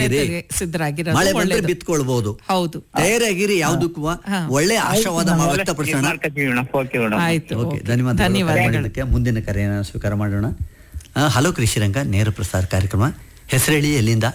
ಸಿದ್ಧರಾಗಿರಿ ಸಿದ್ಧರಾಗಿರೋದು ಮಳೆ ಬಂದ್ರೆ ಒಳ್ಳೇದು. ಬಿತ್ಕೊಳ್ಬಹುದು ಹೌದು ತಯಾರಾಗಿರಿ ಯಾವುದಕ್ಕೂ ಒಳ್ಳೆ ಆಶಾವಾದ ವ್ಯಕ್ತಪಡಿಸೋಣ ಮಾಡ್ಕೊತೀವಿ ಮೇಡಮ್ ಓಕೆ ಮೇಡಮ್ ಆಯ್ತು ಓಕೆ ಓಕೆ. ಧನ್ಯವಾದ ಕರೆ ಧನ್ಯವಾದಗಳು ಮಾಡಿದ್ದಕ್ಕೆ ಮುಂದಿನ ಕರೆಯನ್ನು ಸ್ವೀಕಾರ ಮಾಡೋಣ ಆ, ಹಲೋ ಕೃಷಿರಂಗ ನೇರ ಪ್ರಸಾರ ಕಾರ್ಯಕ್ರಮ ಹೆಸರೇಳಿ ಎಲ್ಲಿಂದ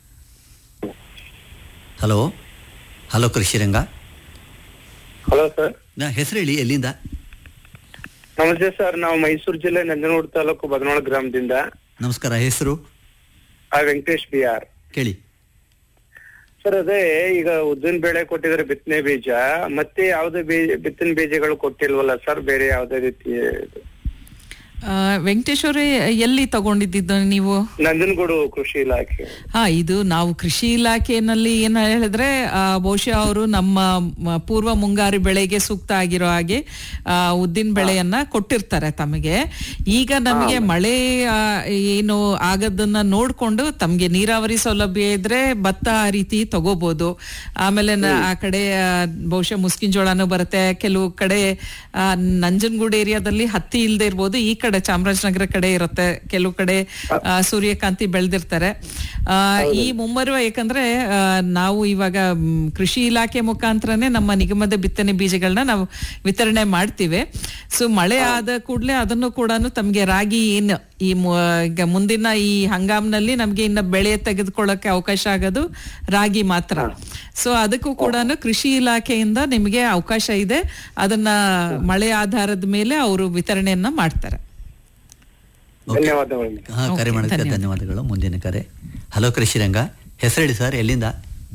hello hello Krishiranga hello sir ನಾ ಹೆಸರೇಳಿ ಎಲ್ಲಿಂದ ನಮಸ್ತೆ ಸರ್ ನಾವು ಮೈಸೂರು ಜಿಲ್ಲೆ ನಂಜನಗೂಡು ತಾಲೂಕು ಬದನೋಳ ಗ್ರಾಮದಿಂದ ನಮಸ್ಕಾರ ಹೆಸರು ಆ ವೆಂಕಟೇಶ್ ಬಿ ಆರ್ ಕೇಳಿ ಸರ್ ಅದೇ ಈಗ ಉದ್ದಿನ ಬೇಳೆ ಕೊಟ್ಟಿದ್ರೆ ಬಿತ್ತನೆ ಬೀಜ ಮತ್ತೆ ಯಾವ್ದೇ ಬೀಜ ಬಿತ್ತನೆ ಬೀಜಗಳು ಕೊಟ್ಟಿಲ್ವಲ್ಲ ಸರ್ ಬೇರೆ ಯಾವ್ದೇ ರೀತಿ ಆ, ವೆಂಕಟೇಶ್ ಅವರೇ ಎಲ್ಲಿ ತಗೊಂಡಿದ್ದು ನೀವು ನಂಜನಗೂಡು ಕೃಷಿ ಇಲಾಖೆ ಹಾ ಇದು ನಾವು ಕೃಷಿ ಇಲಾಖೆಯಲ್ಲಿ ಏನ್ ಹೇಳಿದ್ರೆ ಆ, ಬಹುಶಃ ಅವರು ನಮ್ಮ ಮ, ಪೂರ್ವ ಮುಂಗಾರು ಬೆಳೆಗೆ ಸೂಕ್ತ ಆಗಿರೋ ಹಾಗೆ ಆ, ಉದ್ದಿನ ಬೆಳೆಯನ್ನ ಕೊಟ್ಟಿರ್ತಾರೆ ತಮಗೆ ಈಗ ನಮಗೆ ಮಳೆ ಆ, ಏನು ಆಗದನ್ನ ನೋಡ್ಕೊಂಡು ತಮ್ಗೆ ನೀರಾವರಿ ಸೌಲಭ್ಯ ಇದ್ರೆ ಭತ್ತ ಆ ರೀತಿ ತಗೋಬಹುದು ಆಮೇಲೆ ನ- ಆ ಕಡೆ ಆ, ಬಹುಶಃ ಮುಸ್ಕಿನ್ ಜೋಳನೂ ಬರುತ್ತೆ ಕೆಲವು ಕಡೆ ಆ, ನಂಜನಗೂಡು ಏರಿಯಾದಲ್ಲಿ ಹತ್ತಿ ಇಲ್ದೇ ಇರ್ಬೋದು ಈ ಕಡೆ ಚಾಮರಾಜನಗರ ಕಡೆ ಇರುತ್ತೆ ಕೆಲವು ಕಡೆ ಆ, ಸೂರ್ಯಕಾಂತಿ ಬೆಳೆದಿರ್ತಾರೆ ಆ, ಈ ಮುಮ್ಮರುವ ಯಾಕಂದ್ರೆ ಆ, ನಾವು ಇವಾಗ ಮ್, ಕೃಷಿ ಇಲಾಖೆ ಮುಖಾಂತರನೇ ನಮ್ಮ ನಿಗಮದ ಬಿತ್ತನೆ ಬೀಜಗಳನ್ನ ನಾವು ವಿತರಣೆ ಮಾಡ್ತೀವಿ ಸೊ ಮಳೆ ಆದ ಕೂಡಲೇ ಅದನ್ನು ಕೂಡ ತಮ್ಗೆ ರಾಗಿ ಏನು ಈ ಮು- ಈಗ ಮುಂದಿನ ಈ ಹಂಗಾಮ್ನಲ್ಲಿ ನಮ್ಗೆ ಇನ್ನ ಬೆಳೆ ತೆಗೆದುಕೊಳ್ಳಕ್ಕೆ ಅವಕಾಶ ಆಗೋದು ರಾಗಿ ಮಾತ್ರ ಸೊ ಅದಕ್ಕೂ ಕೂಡ ಕೃಷಿ ಇಲಾಖೆಯಿಂದ ನಿಮಗೆ ಅವಕಾಶ ಇದೆ ಅದನ್ನ ಮಳೆ ಆಧಾರದ ಮೇಲೆ ಅವರು ವಿತರಣೆಯನ್ನ ಮಾಡ್ತಾರೆ ಧನ್ಯವಾದಗಳು ಹಾ ಕರೆ ಮಾಡೋದಕ್ಕೆ ಧನ್ಯವಾದಗಳು ಮುಂದಿನ ಕರೆ ಹಲೋ ಕೃಷಿರಂಗ ಹೆಸರೇಳಿ ಸರ್ ಎಲ್ಲಿಂದ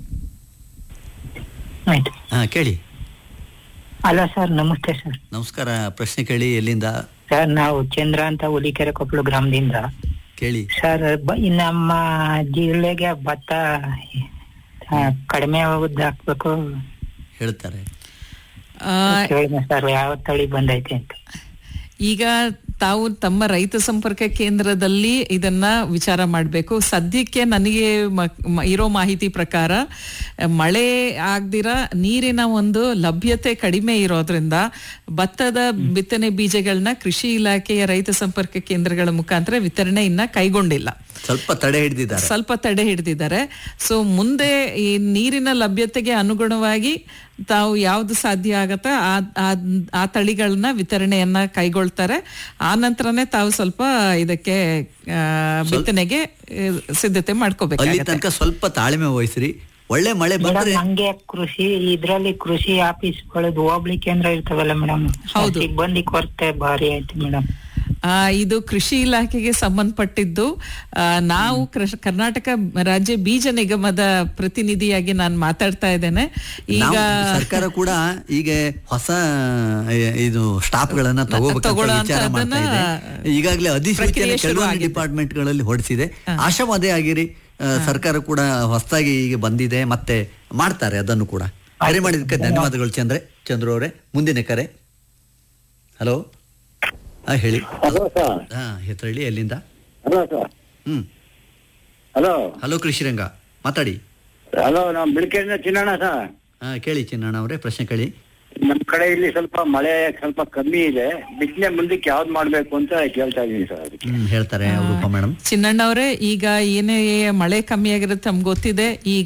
ಆಯ್ತು ಹಾ ಕೇಳಿ ಹಲೋ ಸರ್ ನಮಸ್ತೆ ಸರ್ ನಮಸ್ಕಾರ ಪ್ರಶ್ನೆ ಕೇಳಿ ಎಲ್ಲಿಂದ ಸರ್ ನಾವು ಚಂದ್ರ ಅಂತ ಹುಲಿಕೆರೆ ಕೊಪ್ಪಳ ಗ್ರಾಮದಿಂದ ಕೇಳಿ ಸರ್ ಬ- ಈ ನಮ್ಮ ಜಿಲ್ಲೆಗೆ ಭತ್ತ ಆ, ಕಡಿಮೆ ಹೋಗುದು ಹಾಕ್ಬೇಕು ಹೇಳ್ತಾರೆ ಆ, ಕೇಳಿದೆ ಸರ್ ಯಾವ ತಳಿ ಬಂದೈತೆ ಅಂತ ಈಗ ತಾವು ತಮ್ಮ ರೈತ ಸಂಪರ್ಕ ಕೇಂದ್ರದಲ್ಲಿ ಇದನ್ನ ವಿಚಾರ ಮಾಡಬೇಕು ಸದ್ಯಕ್ಕೆ ನನಗೆ ಮ- ಮ- ಇರೋ ಮಾಹಿತಿ ಪ್ರಕಾರ ಅಹ್, ಮಳೆ ಆಗ್ದಿರ ನೀರಿನ ಒಂದು ಲಭ್ಯತೆ ಕಡಿಮೆ ಇರೋದ್ರಿಂದ ಭತ್ತದ ಬಿತ್ತನೆ ಬೀಜಗಳನ್ನ ಕೃಷಿ ಇಲಾಖೆಯ ರೈತ ಸಂಪರ್ಕ ಕೇಂದ್ರಗಳ ಮುಖಾಂತರ ವಿತರಣೆ ಇನ್ನ ಕೈಗೊಂಡಿಲ್ಲ ಸ್ವಲ್ಪ ತಡೆ ಹಿಡಿದಿದ್ದಾರೆ ಸ್ವಲ್ಪ ತಡೆ ಹಿಡಿದಿದ್ದಾರೆ ಸೊ ಮುಂದೆ ಈ ನೀರಿನ ಲಭ್ಯತೆಗೆ ಅನುಗುಣವಾಗಿ ತಾವು ಯಾವ್ದು ಸಾಧ್ಯ ಆಗತ್ತ ಆ ಆ- ಆ ತಳಿಗಳನ್ನ ವಿತರಣೆಯನ್ನ ಕೈಗೊಳ್ತಾರೆ ಆ ನಂತರನೇ ತಾವು ಸ್ವಲ್ಪ ಇದಕ್ಕೆ ಆ, ಬಿತ್ತನೆಗೆ ಆ, ಸಿದ್ಧತೆ ಅಲ್ಲಿ ಮಾಡ್ಕೋಬೇಕಾಗತ್ತೆ ತನಕ ಸ್ವಲ್ಪ ತಾಳ್ಮೆ ವಹಿಸ್ರಿ ಒಳ್ಳೆ ಮಳೆ ಮೇಡಮ್ ಬಂದ್ರೆ ಹಂಗೆ ಕೃಷಿ ಇದ್ರಲ್ಲಿ ಕೃಷಿ ಆಫೀಸ್ಗಳದ್ದು ಹೋಬಳಿ ಕೇಂದ್ರ ಇರ್ತಾವಲ್ಲ ಮೇಡಮ್ ಹೌದು. ಸಿಬ್ಬಂದಿ ಕೊರತೆ ಭಾರಿ ಆಯ್ತು ಮೇಡಮ್ ಆ, ಇದು ಕೃಷಿ ಇಲಾಖೆಗೆ ಸಂಬಂಧಪಟ್ಟಿದ್ದು ಆ, ನಾವು ಕೃಷ್- ಕರ್ನಾಟಕ ರಾಜ್ಯ ಬೀಜ ನಿಗಮದ ಪ್ರತಿನಿಧಿಯಾಗಿ ನಾನು ಮಾತಾಡ್ತಾ ಇದ್ದೇನೆ ಈಗ ನಾವು ಸರ್ಕಾರ ಕೂಡ ಈಗ ಹೊಸ ಎ- ಇದು ಸ್ಟಾಫ್ ಗಳನ್ನ ತಗೋಬೇಕಂತ ತಗೊಳ್ಳೋ ವಿಚಾರ ಮಾಡ್ತಾ ಇದೆ ಅಂತದನ್ನ ಈಗಾಗಲೇ ಅಧಿಸೂಚನೆ ಪ್ರಕ್ರಿಯೆ ಕೆಲವೊಂದು ಶುರುವಾಗಿದೆ. ಡಿಪಾರ್ಟ್ಮೆಂಟ್ ಗಳಲ್ಲಿ ಹೊರಡಿಸಿದೆ ಆಶಾವಾದಿ ಆಗಿರಿ ಆ, ಸರ್ಕಾರ ಕೂಡ ಹೊಸದಾಗಿ ಈಗ ಬಂದಿದೆ ಮತ್ತೆ ಮಾಡ್ತಾರೆ ಅದನ್ನು ಕೂಡ ಕರೆ ಮಾಡಿದ್ದಕ್ಕೆ ಧನ್ಯವಾದಗಳು ಚಂದ್ರೆ ಚಂದ್ರು ಅವರೇ ಮುಂದಿನ ಕರೆ ಹಲೋ ಹಾ ಹೇಳಿ ಹಲೋ ಸರ್ ಹಾ ಹೆಸರು ಹೇಳಿ ಎಲ್ಲಿಂದ hello sir hmm hello hello Krishiranga ಮಾತಾಡಿ ಹಲೋ ನಾವು ಬಿಳಿಕೆರೆಯಿಂದ ಚಿನ್ನಣ್ಣ ಸರ್ ಹಾ ಕೇಳಿ ಚಿನ್ನಣ್ಣ ಅವರೇ ಪ್ರಶ್ನೆ ಕೇಳಿ ನಮ್ ಕಡೆ ಇಲ್ಲಿ ಸ್ವಲ್ಪ ಮಳೆ ಸ್ವಲ್ಪ ಕಮ್ಮಿ ಇದೆ ಬಿತ್ತನೆ ಮುಂದಕ್ಕೆ ಯಾವ್ದು ಮಾಡ್ಬೇಕು ಅಂತ ಕೇಳ್ತಾ ಇದೀನಿ ಸರ್ ಅದಕ್ಕೆ ಹ್ಮ್ ಹೇಳ್ತಾರೆ ರೂಪಾ ಮೇಡಮ್ ಚಿನ್ನಣ್ಣವ್ರೆ ಈಗ ಏನೇ ಮಳೆ ಕಮ್ಮಿ ಆಗಿರುತ್ತೆ ನಮ್ಗೆ ಗೊತ್ತಿದೆ ಈಗ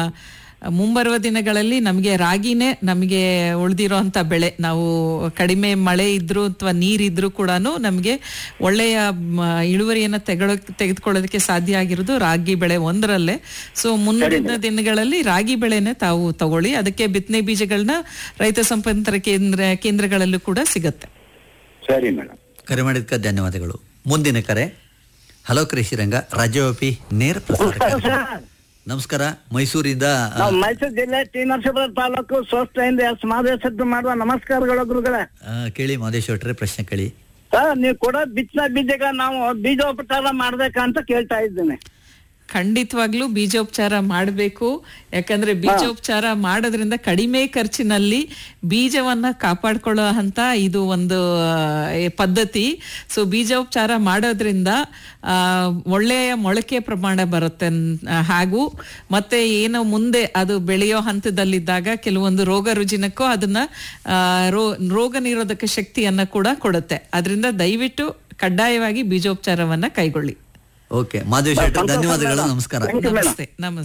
ಮುಂಬರುವ ದಿನಗಳಲ್ಲಿ ನಮಗೆ ರಾಗಿನೇ ನಮಗೆ ಉಳಿದಿರೋ ಅಂತ ಬೆಳೆ ನಾವು ಕಡಿಮೆ ಮಳೆ ಇದ್ರು ಅಥವಾ ನೀರಿದ್ರು ಕೂಡ ನಮಗೆ ಒಳ್ಳೆಯ ಮ, ಇಳುವರಿಯನ್ನ ತೆಗೊಳ ತೆಗೆದುಕೊಳ್ಳೋದಕ್ಕೆ ಸಾಧ್ಯ ಆಗಿರೋದು ರಾಗಿ ಬೆಳೆ ಒಂದರಲ್ಲೇ ಸೊ ಮುಂದಿನ ದಿನಗಳಲ್ಲಿ ರಾಗಿ ಬೆಳೆನೆ ತಾವು ತಗೊಳ್ಳಿ ಅದಕ್ಕೆ ಬಿತ್ತನೆ ಬೀಜಗಳನ್ನ ರೈತ ಸಂಪರ್ಕ ಕೇಂದ್ರ ಕೇಂದ್ರಗಳಲ್ಲೂ ಕೂಡ ಸಿಗತ್ತೆ ಸರಿ ಮೇಡಮ್ ಕರೆ ಮಾಡಿದ್ದಕ್ಕೆ ಧನ್ಯವಾದಗಳು ಮುಂದಿನ ಕರೆ ಹಲೋ ಕೃಷಿರಂಗ ರಾಜ್ಯವ್ಯಾಪಿ ನೇರ ಪ್ರಸಾರ ಕಾರ್ಯಕ್ರಮ. ನಮಸ್ಕಾರ ಮೈಸೂರಿಂದ ಆ, ನಾವು ಮೈಸೂರು ಜಿಲ್ಲೆ ಟಿ ನರಸೀಪುರ ತಾಲೂಕು ಸ್ವಸ್ಥೆಯಿಂದ ಎಸ್ ಮಾದೇಶದ್ದು ಮಾಡುವ ನಮಸ್ಕಾರಗಳು ಗುರುಗಳೇ ಆ, ಕೇಳಿ ಮಾದೇಶ್ವಟ್ರೆ ಪ್ರಶ್ನೆ ಕೇಳಿ ಸರ್ ನೀವು ಕೊಡೋ ಬಿತ್ತನೆ ಬೀಜಗ ನಾವು ಬೀಜೋಪಚಾರ ಮಾಡ್ಬೇಕಂತ ಕೇಳ್ತಾ ಇದ್ದೇನೆ ಖಂಡಿತವಾಗ್ಲೂ ಬೀಜೋಪಚಾರ ಮಾಡಬೇಕು ಯಾಕಂದ್ರೆ ಬೀಜೋಪಚಾರ ಮಾಡೋದ್ರಿಂದ ಕಡಿಮೆ ಖರ್ಚಿನಲ್ಲಿ ಬೀಜವನ್ನ ಕಾಪಾಡ್ಕೊಳ್ಳೋ ಅಂತ ಇದು ಒಂದು ಆ, ಏ, ಪದ್ಧತಿ ಸೊ ಬೀಜೋಪಚಾರ ಮಾಡೋದ್ರಿಂದ ಆ, ಒಳ್ಳೆಯ ಮೊಳಕೆ ಪ್ರಮಾಣ ಬರುತ್ತೆ ನ್- ಆ, ಹಾಗೂ ಮತ್ತೆ ಏನೋ ಮುಂದೆ ಅದು ಬೆಳೆಯೋ ಹಂತದಲ್ಲಿದ್ದಾಗ ಕೆಲವೊಂದು ರೋಗ ರುಜಿನಕ್ಕೂ ಅದನ್ನ ಆ, ರೋ ರೋಗ ನಿರೋಧಕ ಶಕ್ತಿಯನ್ನ ಕೂಡ ಕೊಡುತ್ತೆ ಅದರಿಂದ ದಯವಿಟ್ಟು ಕಡ್ಡಾಯವಾಗಿ ಬೀಜೋಪಚಾರವನ್ನ ಕೈಗೊಳ್ಳಿ ಓಕೆ ಮಾದೇಶ್ವಟ್ರೆ ಧನ್ಯವಾದಗಳು ನಮಸ್ಕಾರ ನಮಸ್ತೆ ನಮಸ್ತೆ